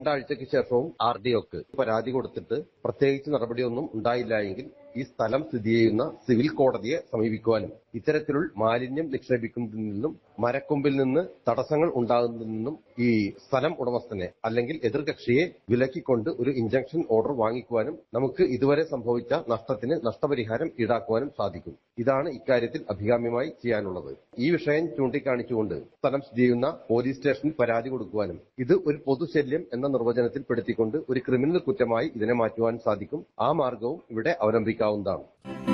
രണ്ടാഴ്ചയ്ക്ക് ശേഷവും R D ഒക്ക് പരാതി കൊടുത്തിട്ട് പ്രത്യേകിച്ച് നടപടിയൊന്നും ഉണ്ടായില്ല എങ്കിൽ ഈ സ്ഥലം സ്ഥിതി ചെയ്യുന്ന സിവിൽ കോടതിയെ സമീപിക്കുവാനും ഇത്തരത്തിലുള്ള മാലിന്യം നിക്ഷേപിക്കുന്നതിൽ നിന്നും മരക്കൊമ്പിൽ നിന്ന് തടസ്സങ്ങൾ ഉണ്ടാകുന്നതിൽ നിന്നും ഈ സ്ഥലം ഉടമസ്ഥനെ അല്ലെങ്കിൽ എതിർകക്ഷിയെ വിലക്കിക്കൊണ്ട് ഒരു ഇഞ്ചക്ഷൻ ഓർഡർ വാങ്ങിക്കുവാനും നമുക്ക് ഇതുവരെ സംഭവിച്ച നഷ്ടത്തിന് നഷ്ടപരിഹാരം ഈടാക്കുവാനും സാധിക്കും ഇതാണ് ഇക്കാര്യത്തിൽ അഭികാമ്യമായി ചെയ്യാനുള്ളത് ഈ വിഷയം ചൂണ്ടിക്കാണിച്ചുകൊണ്ട് സ്ഥലം സ്ഥിതി ചെയ്യുന്ന പോലീസ് സ്റ്റേഷനിൽ പരാതി കൊടുക്കുവാനും ഇത് ഒരു പൊതുശല്യം എന്ന നിർവചനത്തിൽ പെടുത്തിക്കൊണ്ട് ഒരു ക്രിമിനൽ കുറ്റമായി ഇതിനെ മാറ്റുവാൻ സാധിക്കും ആ മാർഗവും ഇവിടെ അവലംബിക്കാവുന്നതാണ്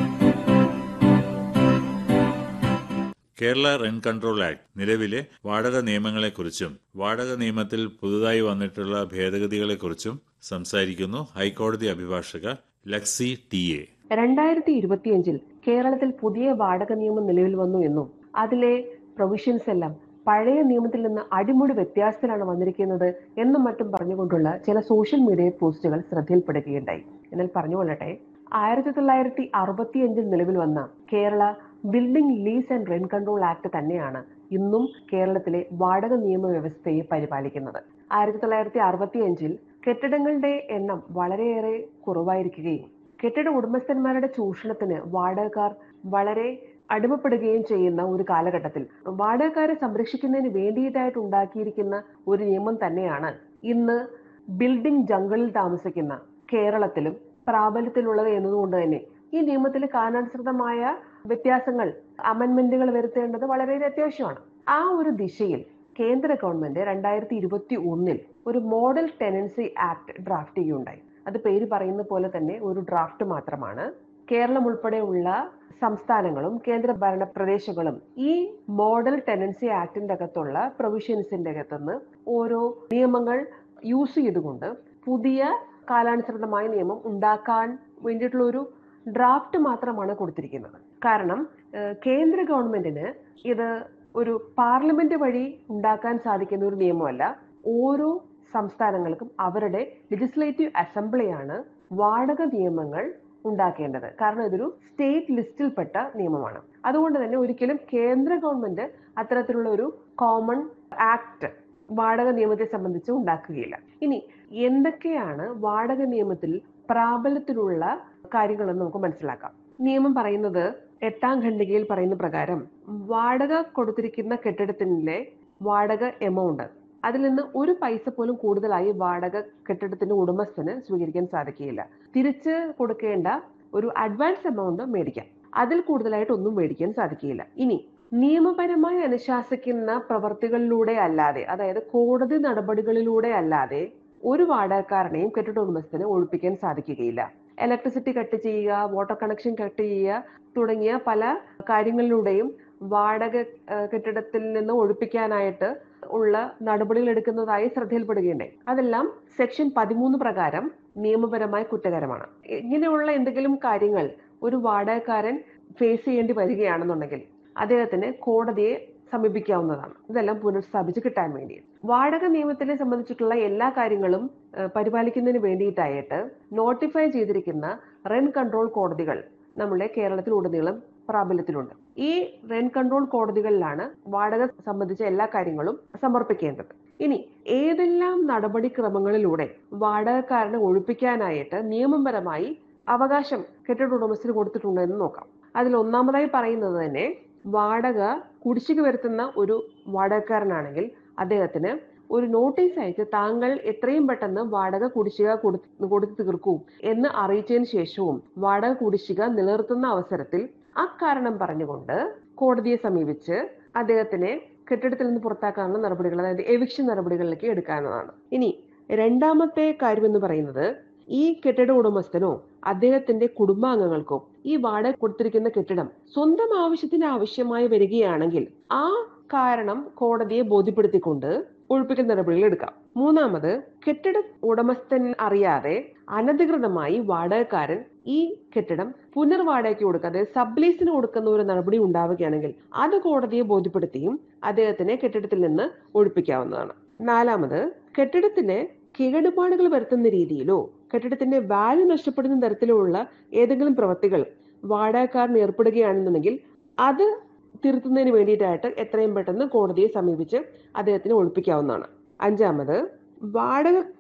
കേരള റെന്റ് കൺട്രോൾ ആക്ട് നിലവിലെ വാടക നിയമങ്ങളെക്കുറിച്ചും വാടക നിയമത്തിൽ പുതുതായി വന്നിട്ടുള്ള ഭേദഗതികളെക്കുറിച്ചും സംസാരിക്കുന്നു ഹൈക്കോടതി അഭിഭാഷക ലക്സി ടി എ രണ്ടായിരത്തി ഇരുപത്തിയഞ്ചിൽ കേരളത്തിൽ പുതിയ വാടക നിയമം നിലവിൽ വന്നു എന്നും അതിലെ പ്രൊവിഷൻസ് എല്ലാം പഴയ നിയമത്തിൽ നിന്ന് അടിമുടി വ്യത്യാസത്തിലാണ് വന്നിരിക്കുന്നത് എന്നും മറ്റും പറഞ്ഞുകൊണ്ടുള്ള ചില സോഷ്യൽ മീഡിയ പോസ്റ്റുകൾ ശ്രദ്ധയിൽപ്പെടുകയുണ്ടായി എന്നാൽ പറഞ്ഞുകൊള്ളട്ടെ ആയിരത്തി തൊള്ളായിരത്തി അറുപത്തിയഞ്ചിൽ നിലവിൽ വന്ന Kerala building lease and rent control act തന്നെയാണ് ഇന്നും കേരളത്തിലെ വാടക നിയമ വ്യവസ്ഥയെ പരിപാലിക്കുന്നത് ആയിരത്തി തൊള്ളായിരത്തി അറുപത്തിയഞ്ചിൽ കെട്ടിടങ്ങളുടെ എണ്ണം വളരെയേറെ കുറവായിരിക്കുകയും കെട്ടിട ഉടമസ്ഥന്മാരുടെ ചൂഷണത്തിന് വാടകക്കാർ വളരെ അടിമപ്പെടുകയും ചെയ്യുന്ന ഒരു കാലഘട്ടത്തിൽ വാടകക്കാരെ സംരക്ഷിക്കുന്നതിന് വേണ്ടിയിട്ടായിട്ട് ഉണ്ടാക്കിയിരിക്കുന്ന ഒരു നിയമം തന്നെയാണ് ഇന്ന് ബിൽഡിംഗ് ജംഗിളിൽ താമസിക്കുന്ന കേരളത്തിലും പ്രാബല്യത്തിലുള്ളത് എന്നതുകൊണ്ട് തന്നെ ഈ നിയമത്തിൽ കാലാനുസൃതമായ വ്യത്യാസങ്ങൾ അമെന്മെന്റുകൾ വരുത്തേണ്ടത് വളരെ അത്യാവശ്യമാണ് ആ ഒരു ദിശയിൽ കേന്ദ്ര ഗവൺമെന്റ് രണ്ടായിരത്തി ഇരുപത്തി ഒന്നിൽ ഒരു മോഡൽ ടെനൻസി ആക്ട് ഡ്രാഫ്റ്റ് ചെയ്യുകയുണ്ടായി അത് പേര് പറയുന്ന പോലെ തന്നെ ഒരു ഡ്രാഫ്റ്റ് മാത്രമാണ് കേരളം ഉൾപ്പെടെയുള്ള സംസ്ഥാനങ്ങളും കേന്ദ്ര ഭരണ പ്രദേശങ്ങളും ഈ മോഡൽ ടെനൻസി ആക്ടിന്റെ അകത്തുള്ള പ്രൊവിഷൻസിന്റെ അകത്തുനിന്ന് ഓരോ നിയമങ്ങൾ യൂസ് ചെയ്തുകൊണ്ട് പുതിയ കാലാനുസൃതമായ നിയമം ഉണ്ടാക്കാൻ വേണ്ടിയിട്ടുള്ള ഒരു ഡ്രാഫ്റ്റ് മാത്രമാണ് കൊടുത്തിരിക്കുന്നത് കാരണം കേന്ദ്ര ഗവൺമെന്റിന് ഇത് ഒരു പാർലമെന്റ് വഴി ഉണ്ടാക്കാൻ സാധിക്കുന്ന ഒരു നിയമമല്ല ഓരോ സംസ്ഥാനങ്ങൾക്കും അവരുടെ ലെജിസ്ലേറ്റീവ് അസംബ്ലിയാണ് വാടക നിയമങ്ങൾ ഉണ്ടാക്കേണ്ടത് കാരണം ഇതൊരു സ്റ്റേറ്റ് ലിസ്റ്റിൽപ്പെട്ട നിയമമാണ് അതുകൊണ്ട് തന്നെ ഒരിക്കലും കേന്ദ്ര ഗവൺമെന്റ് അത്തരത്തിലുള്ള ഒരു കോമൺ ആക്ട് വാടക നിയമത്തെ സംബന്ധിച്ച് ഉണ്ടാക്കുകയില്ല ഇനി എന്തൊക്കെയാണ് വാടക നിയമത്തിൽ പ്രാബല്യത്തിലുള്ള കാര്യങ്ങളെന്ന് നമുക്ക് മനസ്സിലാക്കാം നിയമം പറയുന്നത് എട്ടാം ഖണ്ഡികയിൽ പറയുന്ന പ്രകാരം വാടക കൊടുത്തിരിക്കുന്ന കെട്ടിടത്തിലെ വാടക എമൗണ്ട് അതിൽ നിന്ന് ഒരു പൈസ പോലും കൂടുതലായി വാടക കെട്ടിടത്തിന്റെ ഉടമസ്ഥന് സ്വീകരിക്കാൻ സാധിക്കുകയില്ല തിരിച്ച് കൊടുക്കേണ്ട ഒരു അഡ്വാൻസ് എമൗണ്ട് മേടിക്കാം അതിൽ കൂടുതലായിട്ട് ഒന്നും മേടിക്കാൻ സാധിക്കുകയില്ല ഇനി നിയമപരമായി അനുശാസിക്കുന്ന പ്രവർത്തികളിലൂടെ അല്ലാതെ അതായത് കോടതി നടപടികളിലൂടെ അല്ലാതെ ഒരു വാടകക്കാരനെയും കെട്ടിട ഉടമസ്ഥന് ഒഴിപ്പിക്കാൻ സാധിക്കുകയില്ല ഇലക്ട്രിസിറ്റി കട്ട് ചെയ്യുക വാട്ടർ കണക്ഷൻ കട്ട് ചെയ്യുക തുടങ്ങിയ പല കാര്യങ്ങളിലൂടെയും വാടക കെട്ടിടത്തിൽ നിന്ന് ഒഴിപ്പിക്കാനായിട്ട് ഉള്ള നടപടികൾ എടുക്കുന്നതായി ശ്രദ്ധയിൽപ്പെടുകയുണ്ടായി അതെല്ലാം സെക്ഷൻ പതിമൂന്ന് പ്രകാരം നിയമപരമായി കുറ്റകരമാണ് ഇങ്ങനെയുള്ള എന്തെങ്കിലും കാര്യങ്ങൾ ഒരു വാടകക്കാരൻ ഫേസ് ചെയ്യേണ്ടി വരികയാണെന്നുണ്ടെങ്കിൽ അദ്ദേഹത്തിന് കോടതിയെ സമീപിക്കാവുന്നതാണ് ഇതെല്ലാം പുനഃസ്ഥാപിച്ച് കിട്ടാൻ വേണ്ടി വാടക നിയമത്തിനെ സംബന്ധിച്ചിട്ടുള്ള എല്ലാ കാര്യങ്ങളും പരിപാലിക്കുന്നതിന് വേണ്ടിയിട്ടായിട്ട് നോട്ടിഫൈ ചെയ്തിരിക്കുന്ന റെന്റ് കൺട്രോൾ കോടതികൾ നമ്മുടെ കേരളത്തിൽ ഉടനീളം പ്രാബല്യത്തിലുണ്ട് ഈ റെന്റ് കൺട്രോൾ കോടതികളിലാണ് വാടക സംബന്ധിച്ച എല്ലാ കാര്യങ്ങളും സമർപ്പിക്കേണ്ടത് ഇനി ഏതെല്ലാം നടപടിക്രമങ്ങളിലൂടെ വാടകക്കാരനെ ഒഴിപ്പിക്കാനായിട്ട് നിയമപരമായി അവകാശം കെട്ടിട ഉടമസ്ഥന് കൊടുത്തിട്ടുണ്ട് എന്ന് നോക്കാം അതിൽ ഒന്നാമതായി പറയുന്നത് തന്നെ വാടക കുടിശ്ശിക വരുത്തുന്ന ഒരു വാടകക്കാരനാണെങ്കിൽ അദ്ദേഹത്തിന് ഒരു നോട്ടീസ് അയച്ച് താങ്കൾ എത്രയും പെട്ടെന്ന് വാടക കുടിശ്ശിക കൊടുത്തു തീർക്കൂ എന്ന് അറിയിച്ചതിന് ശേഷവും വാടക കുടിശ്ശിക നിലനിർത്തുന്ന അവസരത്തിൽ അക്കാരണം പറഞ്ഞുകൊണ്ട് കോടതിയെ സമീപിച്ച് അദ്ദേഹത്തിനെ കെട്ടിടത്തിൽ നിന്ന് പുറത്താക്കാനുള്ള നടപടികൾ അതായത് എവിക്ഷൻ നടപടികളിലേക്ക് എടുക്കാവുന്നതാണ് ഇനി രണ്ടാമത്തെ കാര്യം എന്ന് പറയുന്നത് ഈ കെട്ടിട ഉടമസ്ഥനോ അദ്ദേഹത്തിന്റെ കുടുംബാംഗങ്ങൾക്കോ ഈ വാടക കൊടുത്തിരിക്കുന്ന കെട്ടിടം സ്വന്തം ആവശ്യത്തിന് ആവശ്യമായി വരികയാണെങ്കിൽ ആ കാരണം കോടതിയെ ബോധ്യപ്പെടുത്തിക്കൊണ്ട് ഒഴിപ്പിക്കൽ നടപടികൾ എടുക്കാം മൂന്നാമത് കെട്ടിട ഉടമസ്ഥൻ അറിയാതെ അനധികൃതമായി വാടകക്കാരൻ ഈ കെട്ടിടം പുനർവാടകയ്ക്ക് കൊടുക്കുക അതായത് സബ്ലീസിന് കൊടുക്കുന്ന ഒരു നടപടി ഉണ്ടാവുകയാണെങ്കിൽ അത് കോടതിയെ ബോധ്യപ്പെടുത്തിയും അദ്ദേഹത്തിനെ കെട്ടിടത്തിൽ നിന്ന് ഒഴിപ്പിക്കാവുന്നതാണ് നാലാമത് കെട്ടിടത്തിന് കേടുപാടുകൾ വരുത്തുന്ന രീതിയിലോ കെട്ടിടത്തിന്റെ വാല്യൂ നഷ്ടപ്പെടുന്ന തരത്തിലുള്ള ഏതെങ്കിലും പ്രവൃത്തികൾ വാടകക്കാരന് ഏർപ്പെടുകയാണെന്നുണ്ടെങ്കിൽ അത് തിരുത്തുന്നതിന് വേണ്ടിയിട്ടായിട്ട് എത്രയും പെട്ടെന്ന് കോടതിയെ സമീപിച്ച് അദ്ദേഹത്തിന് ഒഴിപ്പിക്കാവുന്നതാണ് അഞ്ചാമത് വാടക